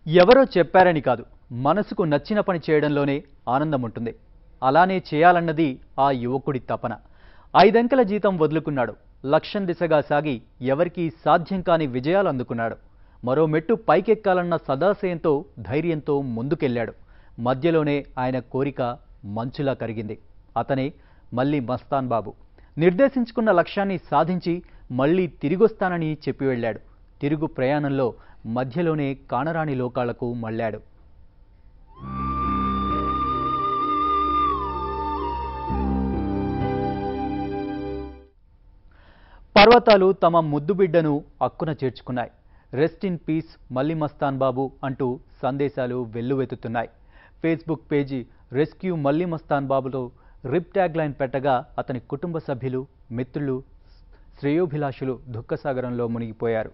ఎవరో చెప్పారని కాదు మనసుకు నచ్చిన పని చేయడంలోనే ఆనందం ఉంటుంది అలానే చేయాలన్నది ఆ యువకుడి తపన ఐదంకెల జీతం వదులుకున్నాడు లక్ష్యం దిశగా సాగి ఎవరికీ సాధ్యం కాని విజయాలు అందుకున్నాడు మరో మెట్టు పైకెక్కాలన్న సదాశయంతో ధైర్యంతో ముందుకెళ్ళాడు మధ్యలోనే ఆయన కోరిక మంచులా కరిగింది అతనే మళ్ళీ మస్తాన్ బాబు నిర్దేశించుకున్న లక్ష్యాన్ని సాధించి మళ్ళీ తిరిగొస్తానని చెప్పి వెళ్ళాడు తిరుగు ప్రయాణంలో మధ్యలోనే కానరాని లోకాలకు మళ్ళాడు పర్వతాలు తమ ముద్దు బిడ్డను అక్కున చేర్చుకున్నాయి rest in peace Malli Mastan Babu అంటూ సందేశాలు వెల్లువెత్తుతున్నాయి Facebook page rescue Malli Mastan బాబులో రిప్ ట్యాగ్ లైన్ పెట్టగా అతని కుటుంబ సభ్యులు మిత్రులు శ్రేయోభిలాషులు దుఃఖసాగరంలో మునిగిపోయారు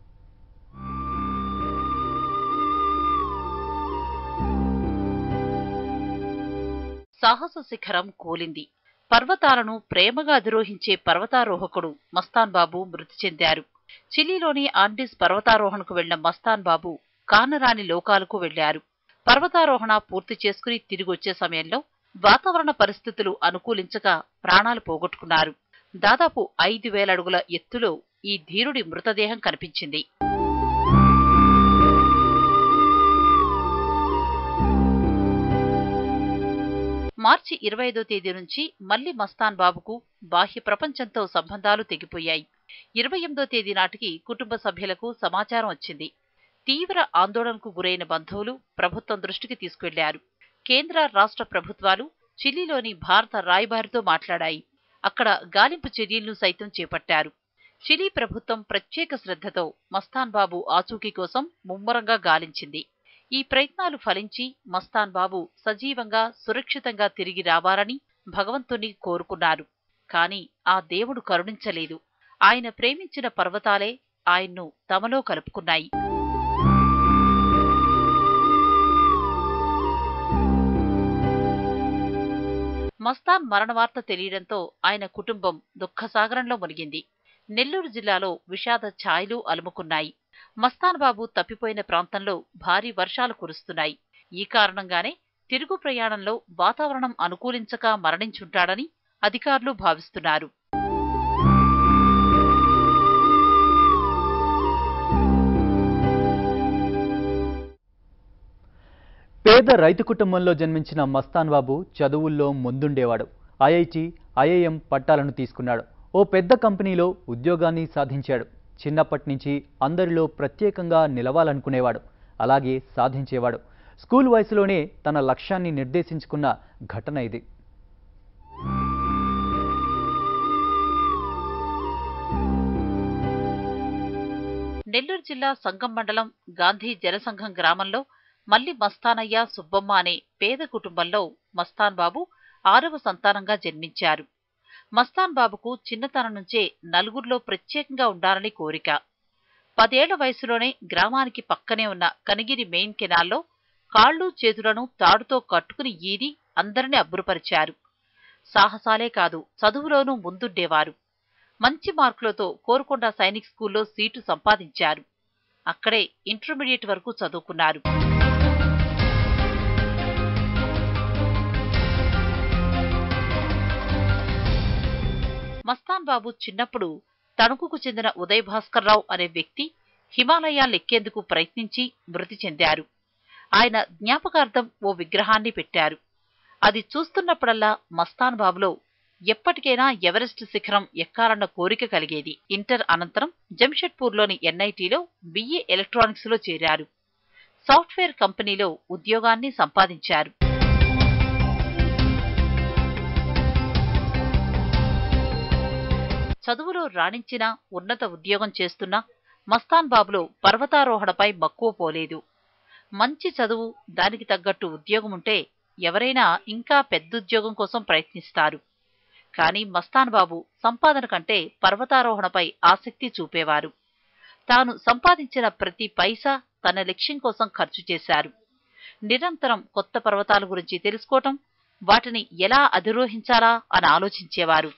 సాహస శిఖరం కూలింది పర్వతాలను ప్రేమగా అధిరోహించే పర్వతారోహకుడు మస్తాన్ బాబు మృతి చెందారు చిలీలోని ఆండిస్ పర్వతారోహణకు వెళ్లిన మస్తాన్ బాబు కానరాని లోకాలకు వెళ్లారు పర్వతారోహణ పూర్తి చేసుకుని తిరిగొచ్చే సమయంలో వాతావరణ పరిస్థితులు అనుకూలించక ప్రాణాలు పోగొట్టుకున్నారు దాదాపు ఐదు వేల అడుగుల ఎత్తులో ఈ ధీరుడి మృతదేహం కనిపించింది మార్చి ఇరవై ఐదో తేదీ నుంచి మళ్లీ మస్తాన్ బాబుకు బాహ్య ప్రపంచంతో సంబంధాలు తెగిపోయాయి ఇరవై ఎనిమిదో తేదీ నాటికి కుటుంబ సభ్యులకు సమాచారం వచ్చింది తీవ్ర ఆందోళనకు గురైన బంధువులు ప్రభుత్వం దృష్టికి తీసుకెళ్లారు కేంద్ర రాష్ట్ర ప్రభుత్వాలు చిలీలోని భారత రాయబారితో మాట్లాడాయి అక్కడ గాలింపు చర్యలను సైతం చేపట్టారు చిలీ ప్రభుత్వం ప్రత్యేక శ్రద్ధతో మస్తాన్ బాబు ఆచూకీ కోసం ముమ్మరంగా గాలించింది ఈ ప్రయత్నాలు ఫలించి మస్తాన్ బాబు సజీవంగా సురక్షితంగా తిరిగి రావాలని భగవంతుని కోరుకున్నారు కాని ఆ దేవుడు కరుణించలేదు ఆయన ప్రేమించిన పర్వతాలే ఆయన్ను తమలో కలుపుకున్నాయి మస్తాన్ మరణ వార్త తెలియడంతో ఆయన కుటుంబం దుఃఖసాగరంలో మునిగింది నెల్లూరు జిల్లాలో విషాద ఛాయలు అలుముకున్నాయి మస్తాన్ బాబు తప్పిపోయిన ప్రాంతంలో భారీ వర్షాలు కురుస్తున్నాయి ఈ కారణంగానే తిరుగు ప్రయాణంలో వాతావరణం అనుకూలించక మరణించుంటాడని అధికారులు భావిస్తున్నారు పేద రైతు కుటుంబంలో జన్మించిన మస్తాన్ బాబు చదువుల్లో ముందుండేవాడు ఐఐటి ఐఐఎం పట్టాలను తీసుకున్నాడు ఓ పెద్ద కంపెనీలో ఉద్యోగాన్ని సాధించాడు చిన్నప్పటి నుంచి అందరిలో ప్రత్యేకంగా నిలవాలనుకునేవాడు అలాగే సాధించేవాడు స్కూల్ వయసులోనే తన లక్ష్యాన్ని నిర్దేశించుకున్న ఘటన ఇది నెల్లూరు జిల్లా సంగం మండలం గాంధీ జనసంఘం గ్రామంలో మల్లి మస్తానయ్య సుబ్బమ్మ అనే పేద కుటుంబంలో మస్తాన్ బాబు ఆరవ సంతానంగా జన్మించారు మస్తాన్ బాబుకు చిన్నతనం నుంచే నలుగురిలో ప్రత్యేకంగా ఉండాలని కోరిక పదేళ్ల వయసులోనే గ్రామానికి పక్కనే ఉన్న కనిగిరి మెయిన్ కెనాల్లో కాళ్ళు చేతులను తాడుతో కట్టుకుని ఈది అందరినీ అబ్బురపరిచారు సాహసాలే కాదు చదువులోనూ ముందుండేవారు మంచి మార్కులతో కోరుకొండ సైనిక్ స్కూల్లో సీటు సంపాదించారు అక్కడే ఇంటర్మీడియట్ వరకు చదువుకున్నారు మస్తాన్ బాబు చిన్నప్పుడు తణుకుకు చెందిన ఉదయ్ భాస్కర్రావు అనే వ్యక్తి హిమాలయాలెక్కేందుకు ప్రయత్నించి మృతి చెందారు ఆయన జ్ఞాపకార్థం ఓ విగ్రహాన్ని పెట్టారు అది చూస్తున్నప్పుడల్లా మస్తాన్ బాబులో ఎప్పటికైనా ఎవరెస్ట్ శిఖరం ఎక్కాలన్న కోరిక కలిగేది ఇంటర్ అనంతరం జంషెడ్పూర్లోని ఎన్ఐటీలో బిఏ ఎలక్ట్రానిక్స్ లో చేరారు సాఫ్ట్వేర్ కంపెనీలో ఉద్యోగాన్ని సంపాదించారు చదువులో రాణించినా ఉన్నత ఉద్యోగం చేస్తున్నా మస్తాన్ బాబులో పర్వతారోహణపై మక్కువ పోలేదు మంచి చదువు దానికి తగ్గట్టు ఉద్యోగం ఉంటే ఎవరైనా ఇంకా పెద్ద ఉద్యోగం కోసం ప్రయత్నిస్తారు కానీ మస్తాన్ బాబు సంపాదన కంటే పర్వతారోహణపై ఆసక్తి చూపేవారు తాను సంపాదించిన ప్రతి పైసా తన లక్ష్యం కోసం ఖర్చు చేశారు నిరంతరం కొత్త పర్వతాల గురించి తెలుసుకోవటం వాటిని ఎలా అధిరోహించాలా అని ఆలోచించేవారు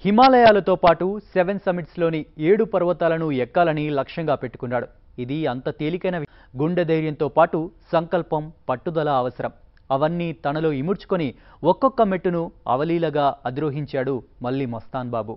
హిమాలయాలతో పాటు సెవెన్ సమిట్స్లోని ఏడు పర్వతాలను ఎక్కాలని లక్ష్యంగా పెట్టుకున్నాడు ఇది అంత తేలికైన వి- గుండె ధైర్యంతో పాటు సంకల్పం పట్టుదల అవసరం అవన్నీ తనలో ఇముడ్చుకొని ఒక్కొక్క మెట్టును అవలీలగా అధిరోహించాడు మళ్ళీ మస్తాన్ బాబు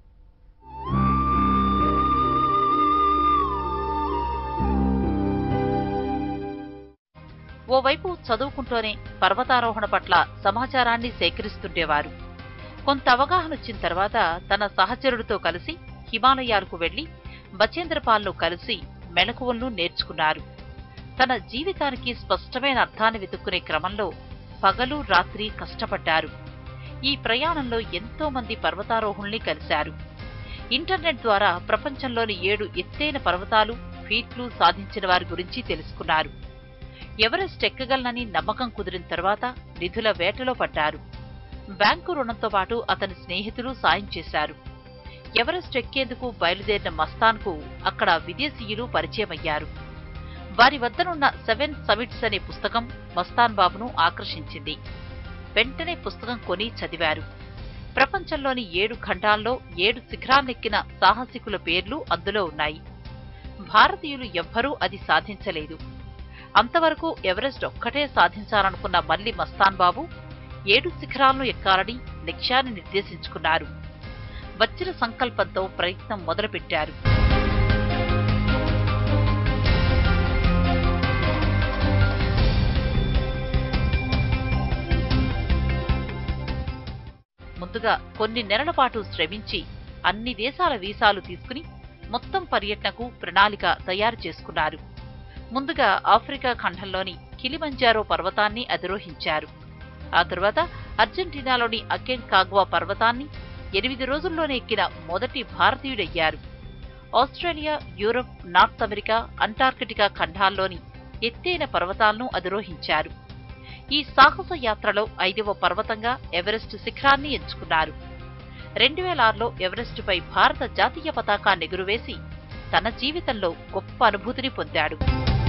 ఓవైపు చదువుకుంటూనే పర్వతారోహణ పట్ల సమాచారాన్ని సేకరిస్తుండేవారు కొంత అవగాహన వచ్చిన తర్వాత తన సహచరుడితో కలిసి హిమాలయాలకు వెళ్లి బచేంద్రపాల్ను కలిసి మెళకువలను నేర్చుకున్నారు తన జీవితానికి స్పష్టమైన అర్థాన్ని వెతుక్కునే క్రమంలో పగలు రాత్రి కష్టపడ్డారు ఈ ప్రయాణంలో ఎంతో మంది పర్వతారోహుల్ని కలిశారు ఇంటర్నెట్ ద్వారా ప్రపంచంలోని ఏడు ఎత్తైన పర్వతాలు ఫీట్లు సాధించిన వారి గురించి తెలుసుకున్నారు ఎవరెస్ట్ ఎక్కగలనని నమ్మకం కుదిరిన తర్వాత నిధుల వేటలో పడ్డారు బ్యాంకు రుణంతో పాటు అతని స్నేహితులు సాయం చేశారు ఎవరెస్ట్ ఎక్కేందుకు బయలుదేరిన మస్తాన్కు అక్కడ విదేశీయులు పరిచయమయ్యారు వారి వద్దనున్న సెవెన్ సమిట్స్ అనే పుస్తకం మస్తాన్ బాబును ఆకర్షించింది వెంటనే పుస్తకం కొని చదివారు ప్రపంచంలోని ఏడు ఖండాల్లో ఏడు శిఖరాలెక్కిన సాహసికుల పేర్లు అందులో ఉన్నాయి భారతీయులు ఎవ్వరూ అది సాధించలేదు అంతవరకు ఎవరెస్ట్ ఒక్కటే సాధించాలనుకున్న మల్లి మస్తాన్ బాబు ఏడు శిఖరాలను ఎక్కాలని లక్ష్యాన్ని నిర్దేశించుకున్నారు వచ్చిన సంకల్పంతో ప్రయత్నం మొదలుపెట్టారు ముందుగా కొన్ని నెలల పాటు శ్రమించి అన్ని దేశాల వీసాలు తీసుకుని మొత్తం పర్యటనకు ప్రణాళిక తయారు చేసుకున్నారు ముందుగా ఆఫ్రికా ఖండంలోని కిలిమంజారో పర్వతాన్ని అధిరోహించారు ఆ తరువాత అర్జెంటీనాలోని అకెన్ కాగ్వా పర్వతాన్ని ఎనిమిది రోజుల్లోనే ఎక్కిన మొదటి భారతీయుడయ్యారు Australia Europe North America Antarctica ఖండాల్లోని ఎత్తైన పర్వతాలను అధిరోహించారు ఈ సాహస యాత్రలో ఐదవ పర్వతంగా ఎవరెస్ట్ శిఖరాన్ని ఎంచుకున్నారు రెండు వేల ఆరులో ఎవరెస్టుపై భారత జాతీయ పతాకాన్ని ఎగురవేసి తన జీవితంలో గొప్ప అనుభూతిని పొందాడు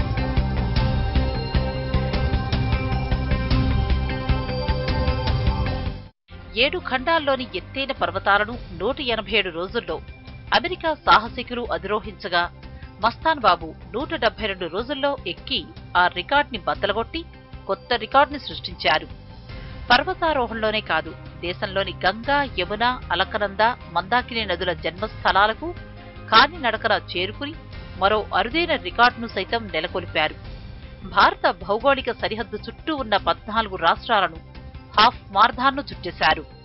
ఏడు ఖండాల్లోని ఎత్తైన పర్వతాలను నూట ఎనభై ఏడు రోజుల్లో అమెరికా సాహసికులు అధిరోహించగా మస్తాన్ బాబు నూట డెబ్బై రెండు రోజుల్లో ఎక్కి ఆ రికార్డ్ని బద్దలగొట్టి కొత్త రికార్డుని సృష్టించారు పర్వతారోహణలోనే కాదు దేశంలోని గంగా యమున అలకనంద మందాకిని నదుల జన్మస్థలాలకు కాలినడకన చేరుకుని మరో అరుదైన రికార్డును సైతం నెలకొల్పారు భారత భౌగోళిక సరిహద్దు చుట్టూ ఉన్న పద్నాలుగు రాష్ట్రాలను హాఫ్ మార్ధాన్ను చుట్టేశారు